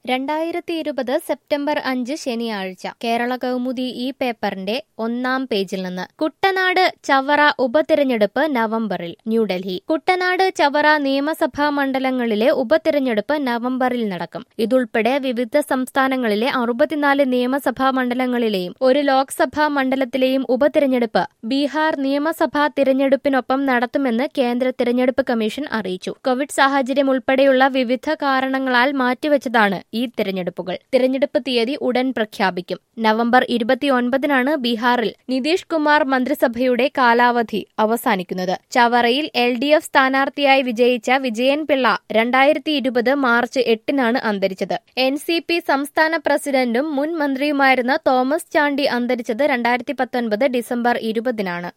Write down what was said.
രണ്ടായിരത്തി ഇരുപത് സെപ്റ്റംബർ അഞ്ച് ശനിയാഴ്ച കേരള കൗമുദി ഈ പേപ്പറിന്റെ ഒന്നാം പേജിൽ നിന്ന് കുട്ടനാട് ചവറ ഉപതിരഞ്ഞെടുപ്പ് നവംബറിൽ ന്യൂഡൽഹി കുട്ടനാട് ചവറ നിയമസഭാ മണ്ഡലങ്ങളിലെ ഉപതിരഞ്ഞെടുപ്പ് നവംബറിൽ നടക്കും ഇതുൾപ്പെടെ വിവിധ സംസ്ഥാനങ്ങളിലെ അറുപത്തിനാല് നിയമസഭാ മണ്ഡലങ്ങളിലെയും ഒരു ലോക്സഭാ മണ്ഡലത്തിലെയും ഉപതിരഞ്ഞെടുപ്പ് ബീഹാർ നിയമസഭാ തിരഞ്ഞെടുപ്പിനൊപ്പം നടത്തുമെന്ന് കേന്ദ്ര തിരഞ്ഞെടുപ്പ് കമ്മീഷൻ അറിയിച്ചു കോവിഡ് സാഹചര്യം ഉൾപ്പെടെയുള്ള വിവിധ കാരണങ്ങളാൽ മാറ്റിവെച്ചതാണ് ഈ തിരഞ്ഞെടുപ്പുകൾ തിരഞ്ഞെടുപ്പ് തീയതി ഉടൻ പ്രഖ്യാപിക്കും നവംബർ ഇരുപത്തിയൊൻപതിനാണ് ബീഹാറിൽ നിതീഷ് കുമാർ മന്ത്രിസഭയുടെ കാലാവധി അവസാനിക്കുന്നത് ചവറയിൽ എൽ ഡി എഫ് സ്ഥാനാർത്ഥിയായി വിജയിച്ച വിജയൻ പിള്ള രണ്ടായിരത്തി ഇരുപത് മാർച്ച് എട്ടിനാണ് അന്തരിച്ചത് എൻ സി പി സംസ്ഥാന പ്രസിഡന്റും മുൻ മന്ത്രിയുമായിരുന്ന തോമസ് ചാണ്ടി അന്തരിച്ചത് രണ്ടായിരത്തി പത്തൊൻപത് ഡിസംബർ ഇരുപതിനാണ്